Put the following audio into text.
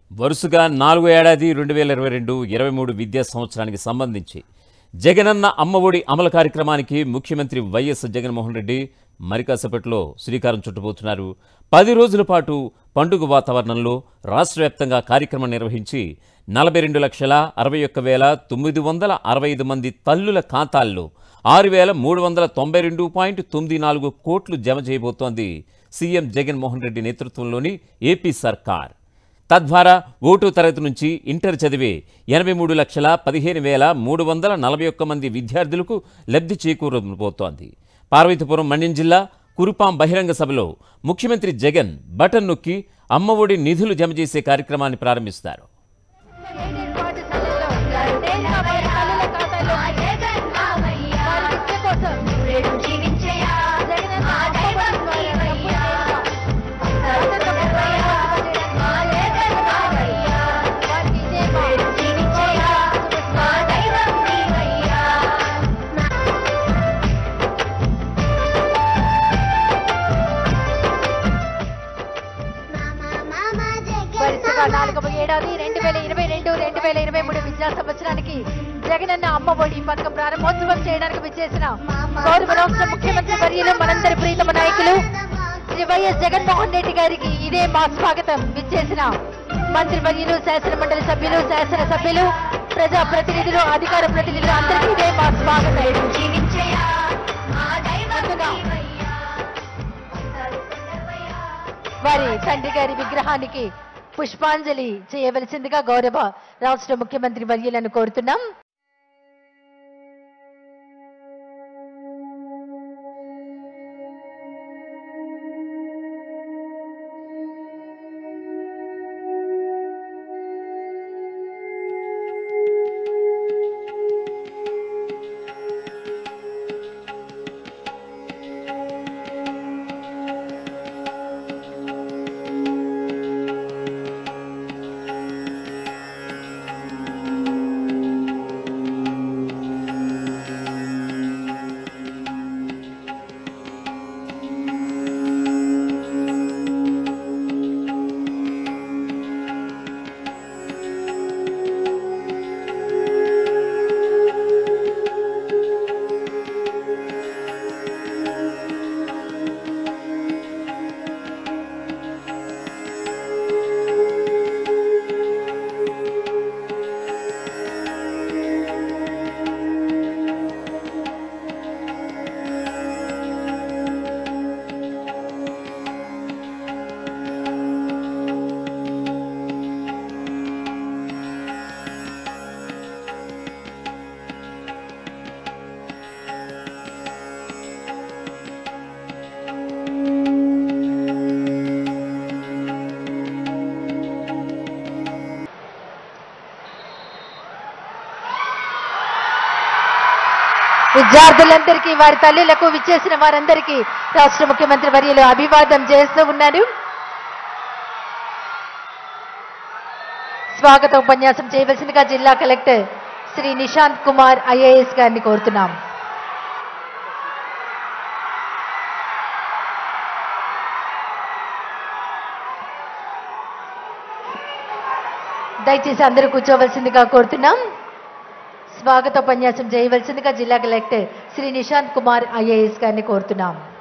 వరుసగా నాలుగో ఏడాది రెండు వేల ఇరవై రెండు ఇరవై మూడు విద్యా సంవత్సరానికి సంబంధించి జగనన్న అమ్మఒడి అమలు కార్యక్రమానికి ముఖ్యమంత్రి వైఎస్ జగన్మోహన్ రెడ్డి మరికాసేపట్లో శ్రీకారం చుట్టబోతున్నారు పది రోజుల పాటు పండుగ వాతావరణంలో రాష్ట్ర వ్యాప్తంగా కార్యక్రమం నిర్వహించి నలభై రెండు లక్షల అరవై ఒక్క వేల తొమ్మిది వందల అరవై ఐదు మంది తల్లుల ఖాతాల్లో ఆరు వేల మూడు వందల తొంభై రెండు పాయింట్ తొమ్మిది నాలుగు కోట్లు జమ చేయబోతోంది సీఎం జగన్మోహన్ రెడ్డి నేతృత్వంలోని ఏపీ సర్కార్ తద్వారా ఓటో తరగతి నుంచి ఇంటర్ చదివే ఎనభై మూడు లక్షల పదిహేను వేల మూడు వందల నలభై ఒక్క మంది విద్యార్థులకు లబ్ధి చేకూరబోతోంది పార్వతీపురం మన్యం జిల్లా కురుపాం బహిరంగ సభలో ముఖ్యమంత్రి జగన్ బటన్ నొక్కి అమ్మఒడి నిధులు జమ చేసే కార్యక్రమాన్ని ప్రారంభిస్తారు ఏడేడు పాఠశాలల్లో నేరుగా వారి తల్లుల ఖాతాల్లో వారి విద్య కోసం జగనన్న అమ్మఒడి ద్వారా డబ్బులు నేరుగా వారికి ఇదే మా వరుసగా నాలుగవ ఏడాది రెండు వేల ఇరవై రెండు రెండు వేల ఇరవై మూడు విద్యా సంవత్సరానికి జగనన్న అమ్మఒడి పథకం ప్రారంభోత్సవం చేయడానికి విచ్చేసిన గౌరవ రాష్ట్ర ముఖ్యమంత్రి వర్యులు మనందరి ప్రీతమ నాయకులు శ్రీ వైఎస్ జగన్మోహన్ రెడ్డి గారికి ఇదే మా స్వాగతం విచ్చేసిన మంత్రి వర్యులు శాసన మండలి సభ్యులు శాసన సభ్యులు ప్రజా ప్రతినిధులు అధికార ప్రతినిధులు అందరికీ ఇదే మా స్వాగతం ముందుగా వారి తండ్రి గారి విగ్రహానికి పుష్పాంజలి చేయవలసిందిగా గౌరవ రాష్ట్ర ముఖ్యమంత్రి వర్యులను కోరుతున్నాం విద్యార్థులందరికీ వారి తల్లులకు విచ్చేసిన వారందరికీ రాష్ట్ర ముఖ్యమంత్రి వర్యులు అభివాదం చేస్తూ ఉన్నారు స్వాగత ఉపన్యాసం చేయవలసిందిగా జిల్లా కలెక్టర్ శ్రీ నిశాంత్ కుమార్ ఐఏఎస్ గారిని కోరుతున్నాం దయచేసి అందరూ కూర్చోవలసిందిగా కోరుతున్నాం స్వాగత ఉపన్యాసం చేయవలసిందిగా జిల్లా కలెక్టర్ శ్రీ నిశాంత్ కుమార్ ఐఏఎస్ గారిని కోరుతున్నాం